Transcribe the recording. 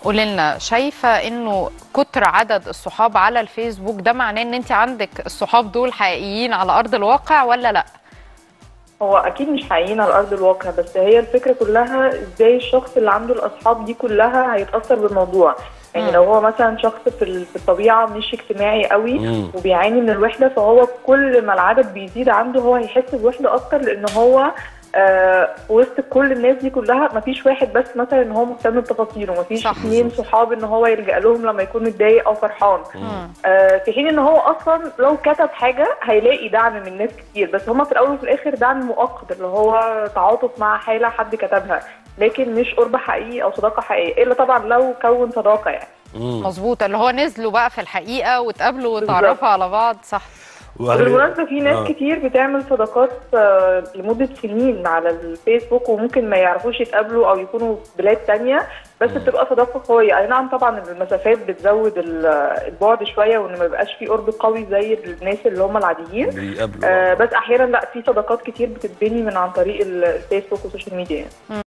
قولي لنا شايفه انه كتر عدد الصحاب على الفيسبوك ده معناه ان انت عندك الصحاب دول حقيقيين على ارض الواقع ولا لا هو اكيد مش حقيقيين على ارض الواقع بس هي الفكره كلها ازاي الشخص اللي عنده الاصحاب دي كلها هيتاثر بالموضوع يعني مم. لو هو مثلا شخص في ال- في الطبيعه مش اجتماعي قوي مم. وبيعاني من الوحده فهو كل ما العدد بيزيد عنده هو هيحس بوحده اكتر لان هو آه وسط كل الناس دي كلها مفيش واحد بس مثلا ان هو مهتم بتفاصيله مفيش صح. اثنين صحاب ان هو يلجا لهم لما يكون متضايق او فرحان مم. آه، في حين ان هو اصلا لو كتب حاجه هيلاقي دعم من ناس كتير بس هما في الاول وفي الاخر دعم مؤقت اللي هو تعاطف مع حاله حد كتبها لكن مش قرب حقيقي او صداقه حقيقيه الا طبعا لو كون صداقه يعني مم. مظبوط اللي هو نزلوا بقى في الحقيقه واتقابلوا وتعرفوا على بعض صح وهل- بالمناسبه في ناس آه. كتير بتعمل صداقات آه، لمده سنين على الفيسبوك وممكن ما يعرفوش يتقابلوا او يكونوا في بلاد تانية بس بتبقى صداقه قويه اي نعم طبعا المسافات بتزود ال- البعد شويه وان ما يبقاش في قرب قوي زي الناس اللي هم العاديين بيقابلوا آه بس احيانا لا في صداقات كتير بتتبني من عن طريق ال- الفيسبوك والسوشيال ميديا يعني.